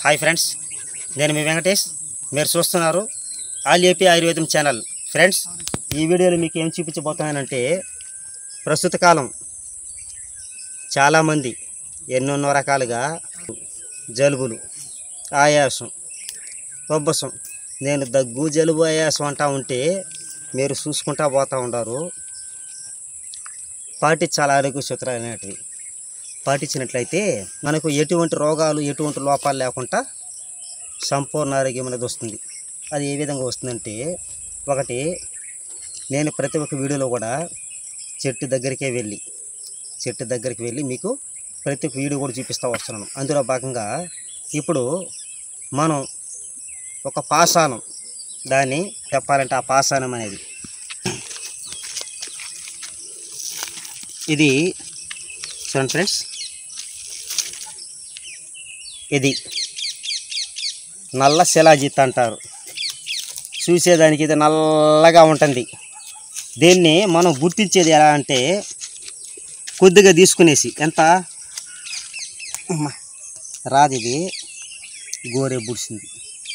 Hi friends నేను మీ వెంకటేష్ మీరు చూస్తున్నారు all AP Ayurvedam channel friends ఈ వీడియోలో మీకు ఏం చూపించబోతున్నానంటే ప్రస్తుత కాలం చాలామంది ఎన్నెన్నో రకాలుగా జలుబులు ఆయాసం ఉబ్బసం నేను దగ్గు జలుబు ఆయాసం అంటా ఉంటే మీరు చూసుకుంటా పోతూ ఉన్నారు పాటించాలి ఆరోగ్య సూత్రాలు అనేటివి పాటించినట్లయితే మనకు ఎటువంటి రోగాలు ఎటువంటి లోపాలు లేకుండా సంపూర్ణ ఆరోగ్యం అనేది వస్తుంది అది ఏ విధంగా వస్తుందంటే ఒకటి నేను ప్రతి ఒక్క వీడియోలో కూడా చెట్టు దగ్గరికే వెళ్ళి చెట్టు దగ్గరికి వెళ్ళి మీకు ప్రతి ఒక్క వీడియో కూడా చూపిస్తూ వస్తున్నాను అందులో భాగంగా ఇప్పుడు మనం ఒక పాసానం దాన్ని చెప్పాలంటే ఆ పాసానం అనేది ఇది చూడండి ఫ్రెండ్స్ ఇది నల్ల శిలాజిత్ అంటారు చూసేదానికి ఇది నల్లగా ఉంటుంది దీన్ని మనం గుర్తించేది ఎలా అంటే కొద్దిగా తీసుకునేసి ఎంత అమ్మ, రాదు ఇది గోరే బుడిసింది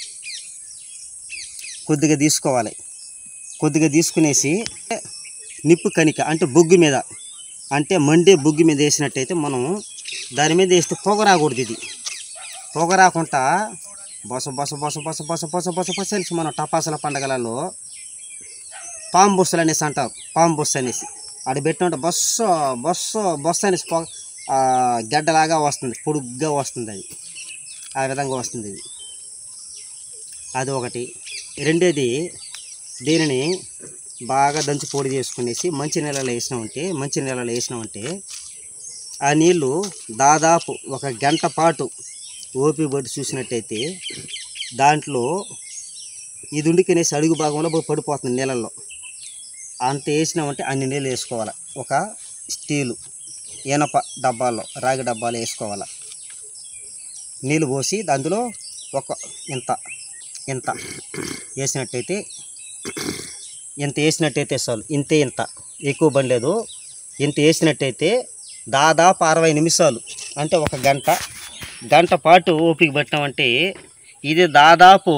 కొద్దిగా తీసుకోవాలి కొద్దిగా తీసుకునేసి నిప్పు కణిక అంటే బొగ్గు మీద అంటే మండే బొగ్గు మీద వేసినట్టయితే మనం దాని మీద వేస్తే పొగ రాకూడదు ఇది పొగ రాకుండా బొస బొస బొస బొస బొస బొస బొస బొస అనేసి మనం టపాసుల పండగలలో పాము బొస్సలు అనేసి అంటారు పాము బొస్స అనేసి ఆడ పెట్టినట్టు బొస్స బొస్స బొస్స అనేసి పొగ ఆ, గడ్డలాగా వస్తుంది పొడుగ్గా వస్తుంది అది ఆ విధంగా వస్తుంది ఇది అది ఒకటి రెండోది దీనిని బాగా దంచి పొడి చేసుకునేసి మంచి నీళ్ళలో వేసినామంటే మంచి నీళ్ళలో వేసినామంటే ఆ నీళ్ళు దాదాపు ఒక గంట పాటు ఓపి పట్టి చూసినట్టయితే దాంట్లో ఇది ఉండికనేసి అడుగు భాగంలో పోయి పడిపోతుంది నీళ్ళల్లో అంత వేసినామంటే అన్ని నీళ్ళు వేసుకోవాలి ఒక స్టీలు ఇనప డబ్బాల్లో రాగి డబ్బాలు వేసుకోవాలి నీళ్ళు పోసి అందులో ఒక ఇంత ఇంత వేసినట్టయితే ఇంత వేసినట్టయితే చాలు ఇంతే ఇంత ఎక్కువ బండలేదు ఇంత వేసినట్టయితే దాదాపు అరవై నిమిషాలు అంటే ఒక గంట గంట పాటు ఓపిక పట్టినామంటే ఇది దాదాపు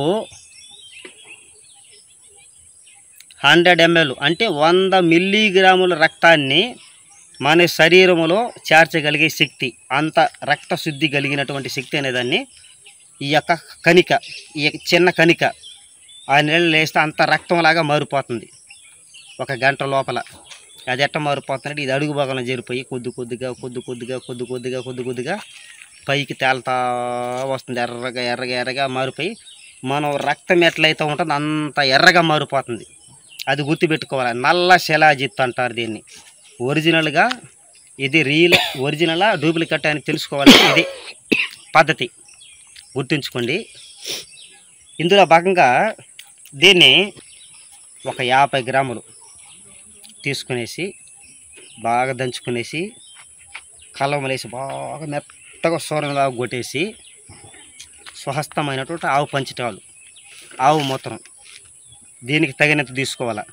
హండ్రెడ్ ఎంఎల్ అంటే వంద మిల్లీగ్రాముల రక్తాన్ని మన శరీరంలో చేర్చగలిగే శక్తి అంత రక్త శుద్ధి కలిగినటువంటి శక్తి అనేదాన్ని ఈ యొక్క కణిక ఈ యొక్క చిన్న కణిక ఆ నీళ్ళు వేస్తే అంత రక్తంలాగా మారిపోతుంది ఒక గంట లోపల అది ఎట్ట మారిపోతుందంటే ఇది అడుగు భాగంలో చేరిపోయి కొద్ది కొద్దిగా కొద్ది కొద్దిగా కొద్ది కొద్దిగా కొద్ది కొద్దిగా పైకి తేలుతా వస్తుంది ఎర్రగా ఎర్రగా ఎర్రగా మారిపోయి మనం రక్తం ఎట్లయితే ఉంటుందో అంత ఎర్రగా మారిపోతుంది అది గుర్తుపెట్టుకోవాలి నల్ల శిలాజిత్ అంటారు దీన్ని ఒరిజినల్గా ఇది రియల్ ఒరిజినలా డూప్లికేట్ అని తెలుసుకోవాలి ఇది పద్ధతి గుర్తుంచుకోండి ఇందులో భాగంగా దీన్ని ఒక యాభై గ్రాములు తీసుకునేసి బాగా దంచుకునేసి కలవలేసి బాగా మెత్తగా సూరంలాగా కొట్టేసి స్వహస్తమైనటువంటి ఆవు పంచటాలు ఆవు మూత్రం దీనికి తగినంత తీసుకోవాలి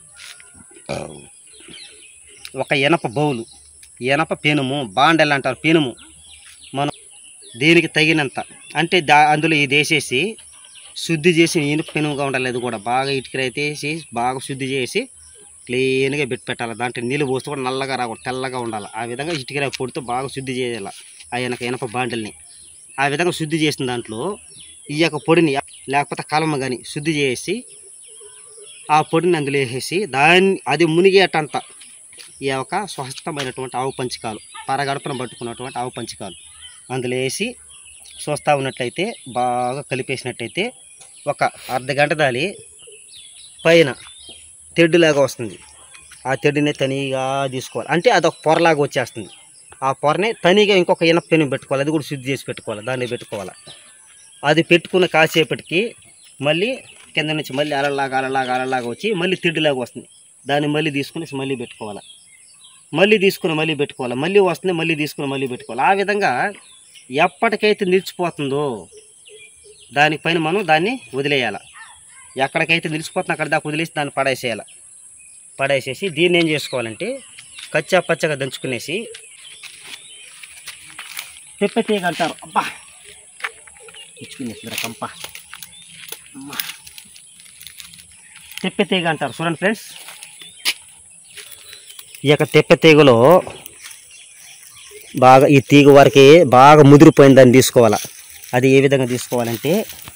ఒక ఇనప బౌలు ఇనప పెనుము బాండెల్ అంటారు పెనుము మనం దీనికి తగినంత అంటే దా అందులో ఇది వేసేసి శుద్ధి చేసి ఇనుప పెనుముగా ఉండాలి అది కూడా బాగా ఇటుకరైతే వేసి బాగా శుద్ధి చేసి క్లీన్గా పెట్టి పెట్టాలి దాంట్లో నీళ్ళు పోస్తే కూడా నల్లగా రాకూడదు తెల్లగా ఉండాలి ఆ విధంగా ఇటుకరాయి పొడితో బాగా శుద్ధి చేయాలి ఆ వెనక ఇనప బాండల్ని ఆ విధంగా శుద్ధి చేసిన దాంట్లో ఈ యొక్క పొడిని లేకపోతే కలమ కానీ శుద్ధి చేసి ఆ పొడిని అందులో వేసేసి దాన్ని అది మునిగేటంత ఈ యొక్క స్వస్థమైనటువంటి ఆవు పంచకాలు పరగడపన పట్టుకున్నటువంటి ఆవు పంచకాలు అందులో వేసి చూస్తూ ఉన్నట్లయితే బాగా కలిపేసినట్టయితే ఒక అర్ధ గంట దాలి పైన తెడ్డులాగా వస్తుంది ఆ తెడ్డుని తనిగా తీసుకోవాలి అంటే అది ఒక పొరలాగా వచ్చేస్తుంది ఆ పొరని తనిగా ఇంకొక ఇనప పెను పెట్టుకోవాలి అది కూడా శుద్ధి చేసి పెట్టుకోవాలి దాన్ని పెట్టుకోవాలి అది పెట్టుకున్న కాసేపటికి మళ్ళీ కింద నుంచి మళ్ళీ అలలాగా అలలాగా అలలాగా వచ్చి మళ్ళీ తిడ్డులాగా వస్తుంది దాన్ని మళ్ళీ తీసుకుని మళ్ళీ పెట్టుకోవాలి మళ్ళీ తీసుకుని మళ్ళీ పెట్టుకోవాలి మళ్ళీ వస్తుంది మళ్ళీ తీసుకుని మళ్ళీ పెట్టుకోవాలి ఆ విధంగా ఎప్పటికైతే నిలిచిపోతుందో దానిపైన మనం దాన్ని వదిలేయాలి ఎక్కడికైతే నిలిచిపోతుందో అక్కడ దాకా వదిలేసి దాన్ని పడేసేయాలి పడేసేసి దీన్ని ఏం చేసుకోవాలంటే కచ్చా పచ్చగా దంచుకునేసి తెప్పతీగ అంటారు అబ్బా ఇచ్చుకునేసి కంప అమ్మా. తెప్పె తీగ అంటారు చూడండి ఫ్రెండ్స్ ఈ యొక్క తెప్పె తీగలో బాగా ఈ తీగ వరకు బాగా ముదిరిపోయిన దాన్ని తీసుకోవాలా అది ఏ విధంగా తీసుకోవాలంటే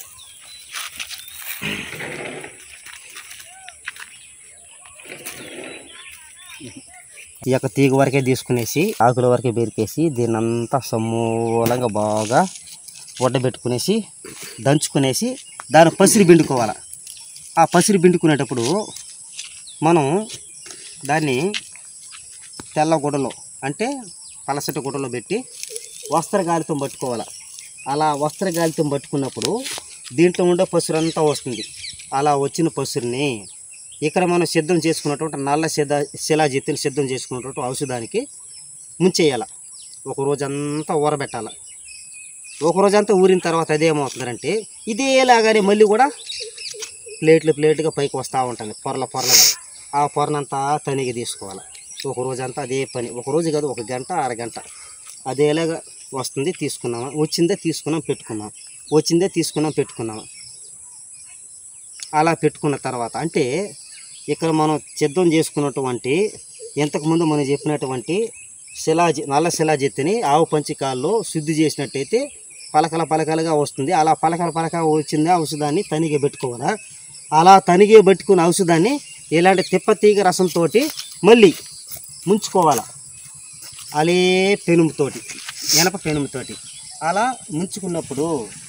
ఈ యొక్క తీగ వరకే తీసుకునేసి ఆకుల వరకే బెరికేసి దీన్ని అంతా సమూలంగా బాగా వడ్డబెట్టుకునేసి దంచుకునేసి దాని పసిరి పిండుకోవాలి ఆ పసిరి పిండుకునేటప్పుడు మనం దాన్ని తెల్ల గుడ్డలో అంటే పలసటి గుడ్డలో పెట్టి వస్త్రగాలితో పట్టుకోవాలి అలా వస్త్రగాలితో పట్టుకున్నప్పుడు దీంట్లో ఉండే పసురు అంతా వస్తుంది అలా వచ్చిన పసురుని ఇక్కడ మనం సిద్ధం చేసుకున్నటువంటి నల్ల శిల శిలాజిత్తుని సిద్ధం చేసుకున్నటువంటి ఔషధానికి ముంచేయాలి ఒక రోజంతా ఊరబెట్టాలి ఒక రోజంతా ఊరిన తర్వాత అదేమవుతుందంటే ఇదేలాగానే మళ్ళీ కూడా ప్లేట్లు ప్లేట్గా పైకి వస్తూ ఉంటుంది పొరల పొరలుగా ఆ పొరనంతా తనిగి తీసుకోవాలి ఒక రోజంతా అదే పని ఒక రోజు కాదు ఒక గంట అరగంట అదేలాగా వస్తుంది తీసుకున్నామా వచ్చిందే తీసుకున్నాం పెట్టుకున్నాం వచ్చిందే తీసుకున్నాం పెట్టుకున్నాం అలా పెట్టుకున్న తర్వాత అంటే ఇక్కడ మనం సిద్ధం చేసుకున్నటువంటి ఇంతకుముందు మనం చెప్పినటువంటి శిలాజి నల్ల శిలాజెత్తిని ఆవు పంచికాల్లో శుద్ధి చేసినట్టయితే పలకల పలకలుగా వస్తుంది అలా పలకల పలక వచ్చింది ఔషధాన్ని తనిగే పెట్టుకోవాలా అలా తనిగే పెట్టుకున్న ఔషధాన్ని ఇలాంటి తిప్పతీగ రసంతో మళ్ళీ ముంచుకోవాలి అలే పెనుముతోటి ఎనప పెనుముతోటి అలా ముంచుకున్నప్పుడు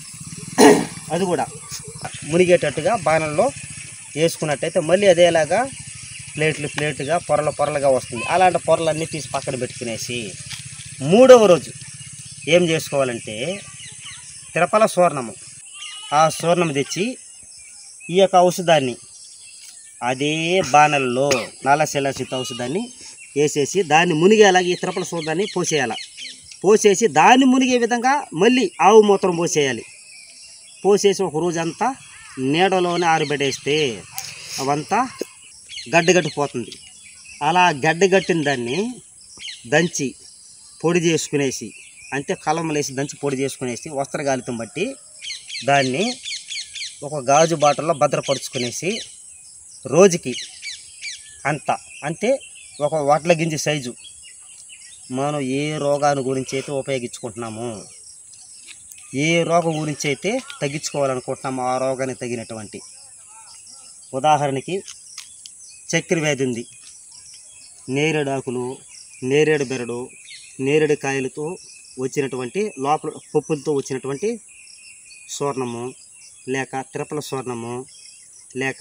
అది కూడా మునిగేటట్టుగా బాణంలో వేసుకున్నట్టయితే మళ్ళీ అదేలాగా ప్లేట్లు ప్లేట్గా పొరల పొరలుగా వస్తుంది అలాంటి పొరలన్నీ తీసి పక్కన పెట్టుకునేసి మూడవ రోజు ఏం చేసుకోవాలంటే తిరుపల స్వర్ణము ఆ స్వర్ణం తెచ్చి ఈ యొక్క ఔషధాన్ని అదే బాణల్లో నల్లశిలాసిత ఔషధాన్ని వేసేసి దాన్ని మునిగేలాగా ఈ తిరుపల స్వర్ణాన్ని పోసేయాలి పోసేసి దాన్ని మునిగే విధంగా మళ్ళీ ఆవు మూత్రం పోసేయాలి పోసేసి ఒక రోజంతా నీడలోనే ఆరబెట్టేస్తే అవంతా గడ్డగట్టిపోతుంది అలా గడ్డగట్టిన దాన్ని దంచి పొడి చేసుకునేసి అంటే కలమలేసి దంచి పొడి చేసుకునేసి వస్త్రగాలితం బట్టి దాన్ని ఒక గాజు బాటల్లో భద్రపరుచుకునేసి రోజుకి అంత అంటే ఒక వడ్ల గింజ సైజు మనం ఏ రోగాన్ని గురించి అయితే ఉపయోగించుకుంటున్నామో ఏ రోగం గురించి అయితే తగ్గించుకోవాలనుకుంటున్నామో ఆ రోగానికి తగినటువంటి ఉదాహరణకి చక్కెర వ్యాధి ఉంది నేరేడు ఆకులు నేరేడు బెరడు నేరేడు కాయలతో వచ్చినటువంటి లోపల పప్పులతో వచ్చినటువంటి స్వర్ణము లేక త్రిపల స్వర్ణము లేక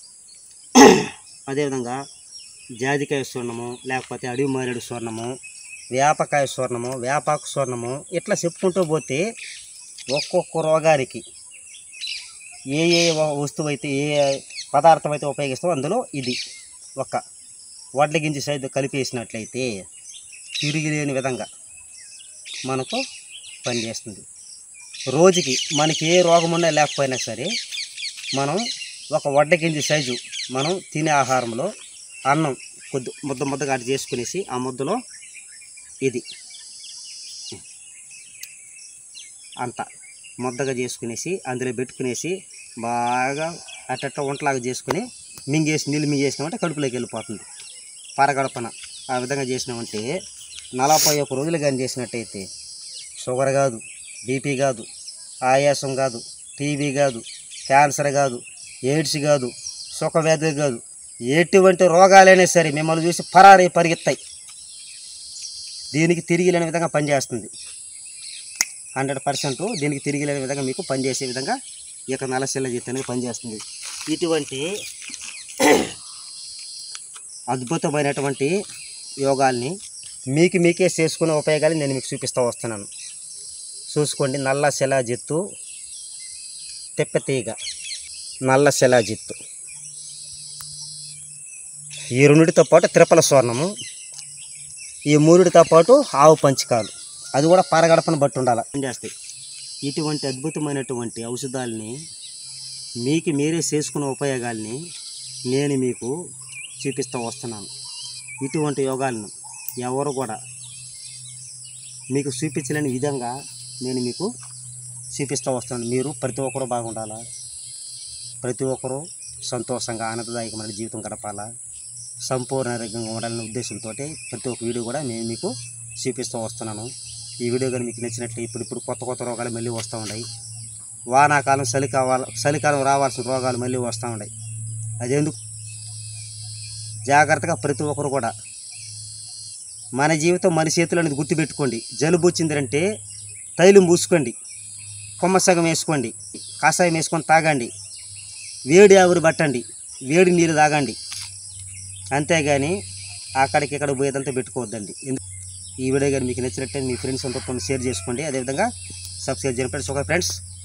అదేవిధంగా జాజికాయ స్వర్ణము లేకపోతే అడవి మారేడు స్వర్ణము వేపకాయ స్వర్ణము వేపాకు స్వర్ణము ఇట్లా చెప్పుకుంటూ పోతే ఒక్కొక్క రోగానికి ఏ ఏ వ- వస్తువు అయితే ఏ పదార్థం అయితే ఉపయోగిస్తామో అందులో ఇది ఒక వడ్ల గింజ సైజు కలిపేసినట్లయితే తిరిగి లేని విధంగా మనకు పనిచేస్తుంది రోజుకి మనకి ఏ రోగం ఉన్నా లేకపోయినా సరే మనం ఒక వడ్ల గింజ సైజు మనం తినే ఆహారంలో అన్నం కొద్ది ముద్ద ముద్దగా అటు చేసుకునేసి ఆ ముద్దలో ఇది అంత ముద్దగా చేసుకునేసి అందులో పెట్టుకునేసి బాగా అట్టట్ట వంటలాగా చేసుకుని మింగేసి నీళ్ళు మింగేసినామంటే కడుపులోకి వెళ్ళిపోతుంది పరగడపన ఆ విధంగా చేసినామంటే నలభై ఒక్క రోజులు కానీ చేసినట్టయితే షుగర్ కాదు బీపీ కాదు ఆయాసం కాదు టీబీ కాదు క్యాన్సర్ కాదు ఎయిడ్స్ కాదు సుఖవ్యాధి కాదు ఎటువంటి రోగాలైనా సరే మిమ్మల్ని చూసి పరారీ పరిగెత్తాయి దీనికి తిరిగి లేని విధంగా పనిచేస్తుంది హండ్రెడ్ పర్సెంట్ దీనికి తిరిగి లేని విధంగా మీకు పనిచేసే విధంగా ఈ యొక్క నలశిల్ల జీతానికి పనిచేస్తుంది ఇటువంటి అద్భుతమైనటువంటి యోగాల్ని మీకు మీకే చేసుకునే ఉపయోగాలు నేను మీకు చూపిస్తూ వస్తున్నాను చూసుకోండి నల్ల శిలాజిత్తు తెప్పతీగ నల్ల శిలాజిత్తు ఈ రెండిటితో పాటు త్రిపల స్వర్ణము ఈ మూడిటితో పాటు ఆవు పంచకాలు అది కూడా పరగడపను బట్టి ఉండాలి చేస్తాయి ఇటువంటి అద్భుతమైనటువంటి ఔషధాలని మీకు మీరే చేసుకునే ఉపయోగాల్ని నేను మీకు చూపిస్తూ వస్తున్నాను ఇటువంటి యోగాలను ఎవరు కూడా మీకు చూపించలేని విధంగా నేను మీకు చూపిస్తూ వస్తున్నాను మీరు ప్రతి ఒక్కరూ బాగుండాలా ప్రతి ఒక్కరూ సంతోషంగా ఆనందదాయకమైన జీవితం గడపాలా సంపూర్ణ ఆరోగ్యంగా ఉండాలనే ఉద్దేశంతో ప్రతి ఒక్క వీడియో కూడా నేను మీకు చూపిస్తూ వస్తున్నాను ఈ వీడియో కానీ మీకు నచ్చినట్లు ఇప్పుడు ఇప్పుడు కొత్త కొత్త రోగాలు మళ్ళీ వస్తూ ఉన్నాయి వానాకాలం చలి కావాల చలికాలం రావాల్సిన రోగాలు మళ్ళీ వస్తూ ఉన్నాయి అదెందుకు జాగ్రత్తగా ప్రతి ఒక్కరు కూడా మన జీవితం మన చేతులు అనేది గుర్తుపెట్టుకోండి జలుబు వచ్చిందంటే తైలం పూసుకోండి కొమ్మ సగం వేసుకోండి కాషాయం వేసుకొని తాగండి వేడి ఆవిరి పట్టండి వేడి నీళ్ళు తాగండి అంతేగాని అక్కడికి ఇక్కడ పోయేదంతా పెట్టుకోవద్దండి ఎందు- ఈ వీడియో కానీ మీకు నచ్చినట్టే మీ ఫ్రెండ్స్ అంతా కొన్ని షేర్ చేసుకోండి అదేవిధంగా సబ్స్క్రైబ్ చేయండి ఫ్రెండ్స్ ఓకే ఫ్రెండ్స్